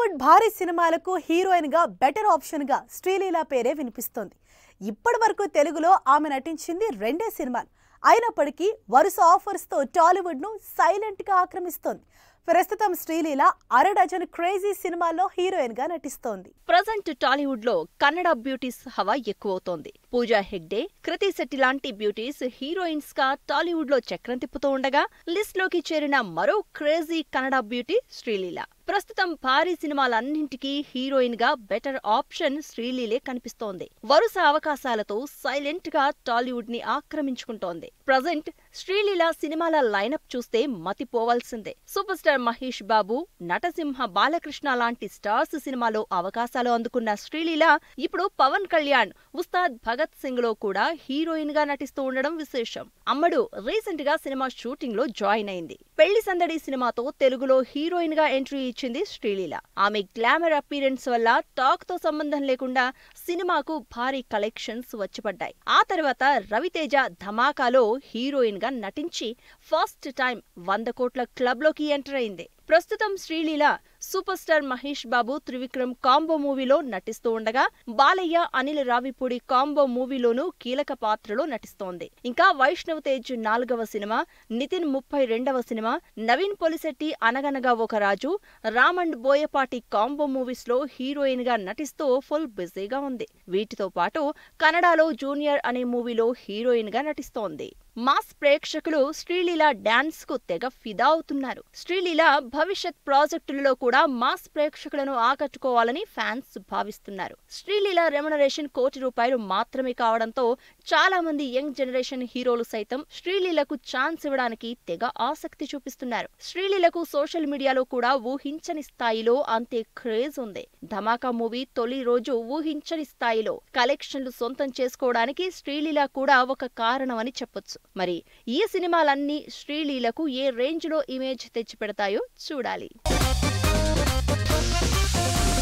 టాలీవుడ్ భారీ సినిమాలకు హీరోయిన్ గా బెటర్ ఆప్షన్ గా శ్రీలీల పేరే వినిపిస్తోంది ఇప్పటి వరకు తెలుగులో ఆమె నటించింది రెండే సినిమాలు అయినప్పటికీ వరుస ఆఫర్స్ తో టాలీవుడ్ ను సైలెంట్ గా ఆక్రమిస్తోంది ప్రస్తుతం శ్రీలీల అర డజన్ క్రేజీ సినిమాల్లో హీరోయిన్ గా నటిస్తోంది ప్రజెంట్ టాలీవుడ్ లో కన్నడ బ్యూటీస్ హవా ఎక్కువవుతోంది పూజా హెగ్డే కృతి శెట్టి లాంటి బ్యూటీస్ హీరోయిన్స్ గా టాలీవుడ్ లో చక్రం తిప్పుతూ ఉండగా లిస్ట్ లోకి చేరిన మరో క్రేజీ కన్నడ బ్యూటీ శ్రీలీల ప్రస్తుతం భారీ సినిమాలన్నింటికీ హీరోయిన్ గా బెటర్ ఆప్షన్ శ్రీలీలే కనిపిస్తోంది వరుస అవకాశాలతో సైలెంట్ గా టాలీవుడ్ ని ఆక్రమించుకుంటోంది ప్రజెంట్ శ్రీలీల సినిమాల లైనప్ చూస్తే మతిపోవాల్సిందే సూపర్ స్టార్ మహేష్ బాబు నటసింహ బాలకృష్ణ లాంటి స్టార్స్ సినిమాలో అవకాశాలు అందుకున్న శ్రీలీల ఇప్పుడు పవన్ కళ్యాణ్ ఉస్తాద్ భగత్ సింగ్ లో కూడా హీరోయిన్ గా నటిస్తూ ఉండడం విశేషం అమ్మడు రీసెంట్ గా సినిమా షూటింగ్ లో జాయిన్ అయింది పెళ్లి సందడి సినిమాతో తెలుగులో హీరోయిన్ గా ఎంట్రీ ఇచ్చింది శ్రీలీల ఆమె గ్లామర్ అపీరెన్స్ వల్ల టాక్ తో సంబంధం లేకుండా సినిమాకు భారీ కలెక్షన్స్ వచ్చిపడ్డాయి ఆ తర్వాత రవితేజ ధమాకాలో హీరోయిన్ గా నటించి ఫస్ట్ టైం వంద కోట్ల క్లబ్ లోకి ఎంటర్ అయింది ప్రస్తుతం Sreeleela super star Mahesh Babu Trivikram combo మూవీలో నటిస్తూ ఉండగా బాలయ్య అనిల్ రావిపూడి కాంబో మూవీలోనూ కీలక పాత్రలో నటిస్తోంది ఇంకా వైష్ణవ్ తేజ్ నాలుగవ సినిమా నితిన్ ముప్పై రెండవ cinema Naveen Polishetty Anaganaga Oka Raju Ram and Boyapati combo movies లో హీరోయిన్ గా నటిస్తూ ఫుల్ బిజీగా ఉంది వీటితో పాటు కన్నడలో జూనియర్ అనే మూవీలో హీరోయిన్ గా నటిస్తోంది మాస్ ప్రేక్షకులు శ్రీలీల డాన్స్ కు తెగ ఫిదా అవుతున్నారు శ్రీలీల భవిష్యత్ ప్రాజెక్టులలో కూడా మాస్ ప్రేక్షకులను ఆకట్టుకోవాలని ఫ్యాన్స్ భావిస్తున్నారు శ్రీలీల రెమ్యునరేషన్ కోటి రూపాయలు మాత్రమే కావడంతో చాలా మంది యంగ్ జనరేషన్ హీరోలు సైతం శ్రీలీలకు ఛాన్స్ ఇవ్వడానికి తెగ ఆసక్తి చూపిస్తున్నారు శ్రీలీలకు సోషల్ మీడియాలో కూడా ఊహించని స్థాయిలో అంతే క్రేజ్ ఉంది ధమాకా మూవీ తొలి రోజు ఊహించని స్థాయిలో కలెక్షన్లు సొంతం చేసుకోవడానికి శ్రీలీల కూడా ఒక కారణమని చెప్పొచ్చు మరి ఈ సినిమాలన్నీ శ్రీలీలకు ఏ రేంజ్ లో ఇమేజ్ తెచ్చిపెడతాయో చూడాలి